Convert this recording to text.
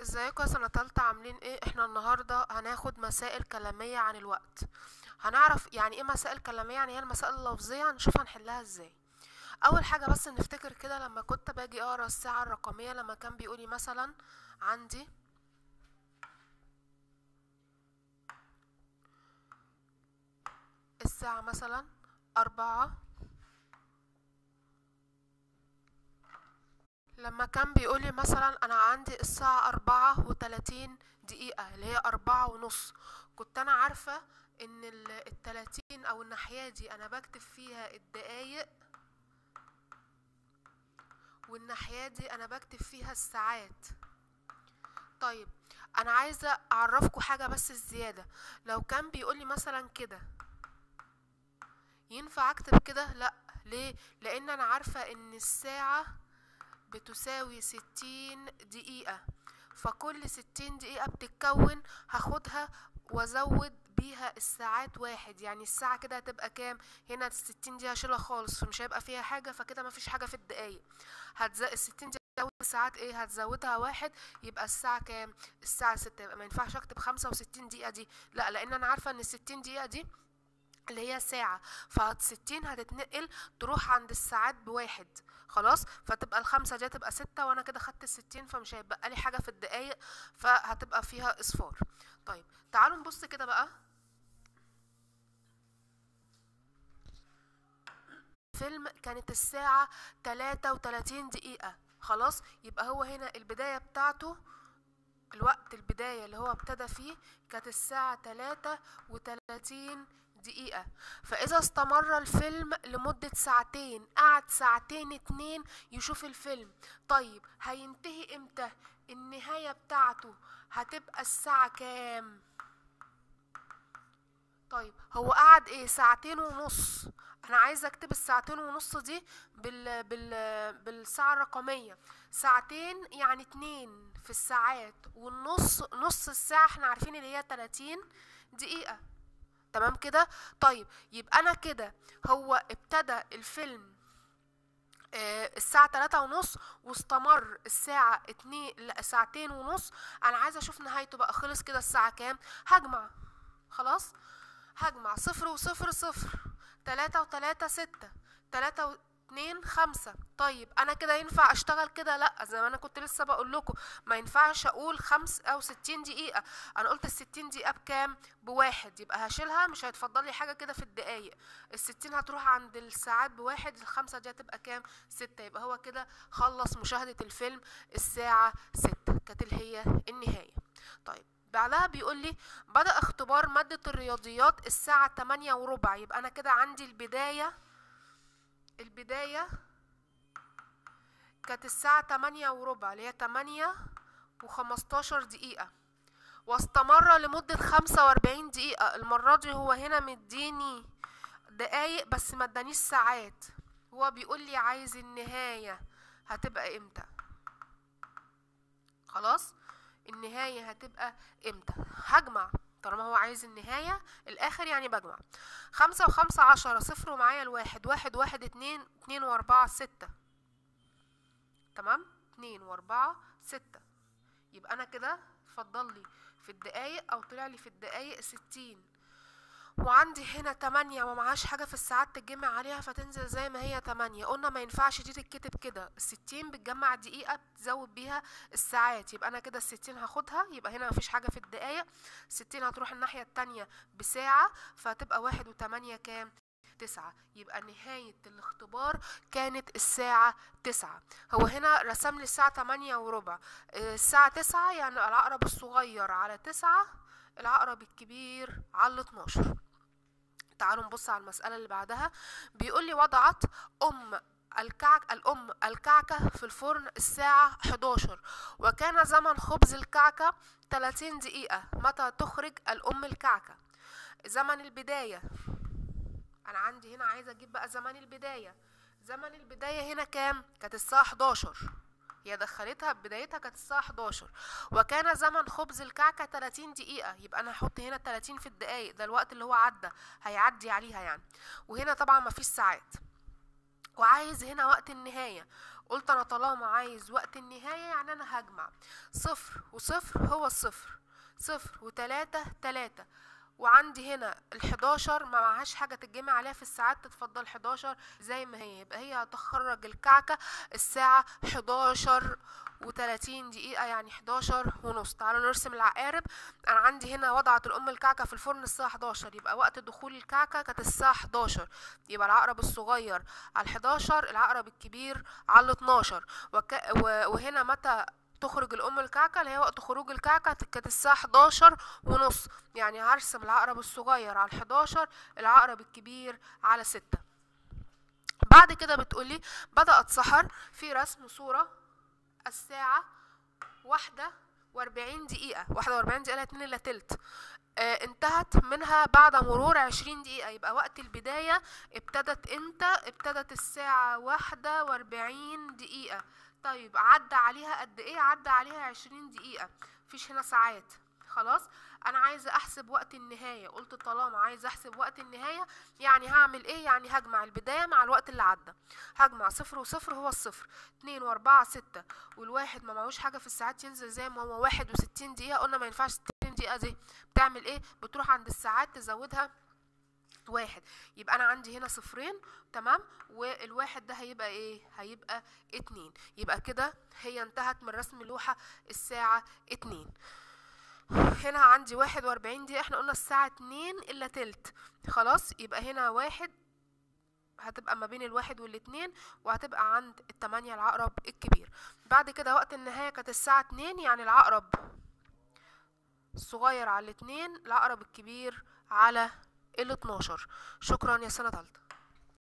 ازيكم يا سنة تالتة عاملين ايه احنا النهاردة هناخد مسائل كلامية عن الوقت هنعرف يعني ايه مسائل كلامية يعني ايه المسائل اللفظية هنشوف هنحلها ازاي اول حاجة بس نفتكر كده لما كنت باجي اقرا الساعة الرقمية لما كان بيقولي مثلا عندي الساعة مثلا أربعة لما كان بيقولي مثلا أنا عندي الساعة أربعة وتلاتين دقيقة اللي هي أربعة ونص كنت أنا عارفة إن ال- التلاتين أو الناحية دي أنا بكتب فيها الدقايق والناحية دي أنا بكتب فيها الساعات طيب أنا عايزة أعرفكم حاجة بس الزيادة لو كان بيقولي مثلا كده ينفع اكتب كده لا ليه لان انا عارفة ان الساعة بتساوي ستين دقيقة فكل ستين دقيقة بتتكون هاخدها وازود بيها الساعات واحد يعني الساعة كده هتبقى كام هنا الستين دي هشيلها خالص فمش هيبقى فيها حاجة فكده مفيش حاجة في الدقايق هتزق الستين دي هتزود الساعات ايه هتزودها واحد يبقى الساعة كام الساعة ستة يبقى ما ينفعش اكتب خمسة وستين دقيقة دي لا لان انا عارفة ان الستين دقيقة دي اللي هي ساعة فستين هتتنقل تروح عند الساعات بواحد خلاص فتبقى الخمسة دي هتبقى ستة وانا كده خدت الستين فمش هيبقى لي حاجة في الدقايق فهتبقى فيها اصفار طيب تعالوا نبص كده بقى فيلم كانت الساعة تلاتة وتلاتين دقيقة خلاص يبقى هو هنا البداية بتاعته الوقت البداية اللي هو ابتدى فيه كانت الساعة تلاتة وتلاتين دقيقة فإذا استمر الفيلم لمدة ساعتين قعد ساعتين اتنين يشوف الفيلم طيب هينتهي امتى النهاية بتاعته هتبقى الساعة كام طيب هو قعد ايه ساعتين ونص انا عايزه اكتب الساعتين ونص دي بال بال بالساعه الرقميه ساعتين يعني اتنين في الساعات والنص نص الساعه احنا عارفين اللي هي 30 دقيقه تمام كده طيب يبقى انا كده هو ابتدى الفيلم آه، الساعة تلاتة ونص واستمر الساعة اتنين لا ساعتين ونص انا عايزة اشوف نهايته بقى خلص كده الساعة كام هجمع خلاص هجمع صفر وصفر صفر تلاتة وتلاتة ستة تلاتة واتنين خمسة طيب انا كده ينفع اشتغل كده لا زي ما انا كنت لسه بقول لكم ما ينفعش اقول خمس او ستين دقيقة انا قلت الستين دقيقة بكام بواحد يبقى هشيلها مش هيتفضل لي حاجة كده في الدقايق الستين هتروح عند الساعات بواحد الخمسة دي هتبقى كام ستة يبقى هو كده خلص مشاهدة الفيلم الساعة ستة كانت اللي هي النهاية طيب بعدها بيقول لي بدأ اختبار مادة الرياضيات الساعة 8 وربع يبقى أنا كده عندي البداية البداية كانت الساعة 8 وربع اللي هي 8 وخمستاشر دقيقة واستمر لمدة 45 دقيقة المرة دي هو هنا مديني دقايق بس ما ادانيش ساعات هو بيقول لي عايز النهاية هتبقى امتى خلاص النهاية هتبقى امتى هجمع طالما هو عايز النهاية الآخر يعني بجمع خمسة وخمسة عشرة صفر ومعايا الواحد واحد واحد اتنين اتنين واربعة ستة تمام اتنين واربعة ستة يبقى أنا كده اتفضل لي في الدقايق أو طلع لي في الدقايق ستين وعندي هنا تمانية ومعاش حاجة في الساعات تتجمع عليها فتنزل زي ما هي تمانية قلنا ما ينفعش دي تتكتب كده الستين بتجمع دقيقة بتزود بيها الساعات يبقى أنا كده الستين هاخدها يبقى هنا مفيش حاجة في الدقايق ستين هتروح الناحية التانية بساعة فهتبقى واحد وتمانية كام تسعة يبقى نهاية الاختبار كانت الساعة تسعة هو هنا رسم لي الساعة تمانية وربع آه، الساعة تسعة يعني العقرب الصغير على تسعة العقرب الكبير على الاتناشر تعالوا نبص على المسألة اللي بعدها بيقول لي وضعت أم الكعك الأم الكعكة في الفرن الساعة 11 وكان زمن خبز الكعكة 30 دقيقة متى تخرج الأم الكعكة زمن البداية أنا عندي هنا عايزة أجيب بقى زمن البداية زمن البداية هنا كام؟ كانت الساعة 11 هي دخلتها بدايتها كانت الساعة 11 وكان زمن خبز الكعكة 30 دقيقة يبقى أنا هحط هنا 30 في الدقايق ده الوقت اللي هو عدى هيعدي عليها يعني وهنا طبعا مفيش ساعات وعايز هنا وقت النهاية قلت انا طالما عايز وقت النهاية يعني انا هجمع صفر وصفر هو الصفر صفر وتلاتة تلاتة وعندي هنا الحداشر ما معهاش حاجة تتجمع عليها في الساعات تتفضل حداشر زي ما هي يبقى هي هتخرج الكعكة الساعة حداشر وتلاتين دقيقة يعني حداشر ونص تعالوا نرسم العقارب أنا عندي هنا وضعت الأم الكعكة في الفرن الساعة حداشر يبقى وقت دخول الكعكة كانت الساعة حداشر يبقى العقرب الصغير على الحداشر العقرب الكبير على الاتناشر وك... و... وهنا متى تخرج الأم الكعكة اللي هي وقت خروج الكعكة كانت الساعة 11 ونص يعني هرسم العقرب الصغير على 11 العقرب الكبير على 6 بعد كده بتقولي بدأت سحر في رسم صورة الساعة واحدة وأربعين دقيقة واحدة وأربعين دقيقة اتنين إلا تلت آه انتهت منها بعد مرور عشرين دقيقة يبقى وقت البداية ابتدت امتى ابتدت الساعة واحدة وأربعين دقيقة طيب عدى عليها قد ايه عدى عليها عشرين دقيقة مفيش هنا ساعات خلاص انا عايزه احسب وقت النهايه قلت طالما عايزه احسب وقت النهايه يعني هعمل ايه يعني هجمع البدايه مع الوقت اللي عدى هجمع صفر وصفر هو الصفر اتنين واربعة ستة والواحد ما معهوش حاجه في الساعات ينزل زي ما هو واحد وستين دقيقه قلنا ما ينفعش ستين دقيقه دي بتعمل ايه بتروح عند الساعات تزودها واحد يبقى انا عندي هنا صفرين تمام والواحد ده هيبقى ايه هيبقى اتنين يبقى كده هي انتهت من رسم اللوحة الساعة اتنين هنا عندي واحد واربعين دقيقة احنا قلنا الساعة اتنين الا تلت خلاص يبقى هنا واحد هتبقى ما بين الواحد والاتنين وهتبقى عند التمانية العقرب الكبير بعد كده وقت النهاية كانت الساعة اتنين يعني العقرب الصغير على الاتنين العقرب الكبير على ال 12 شكرا يا سنة تالتة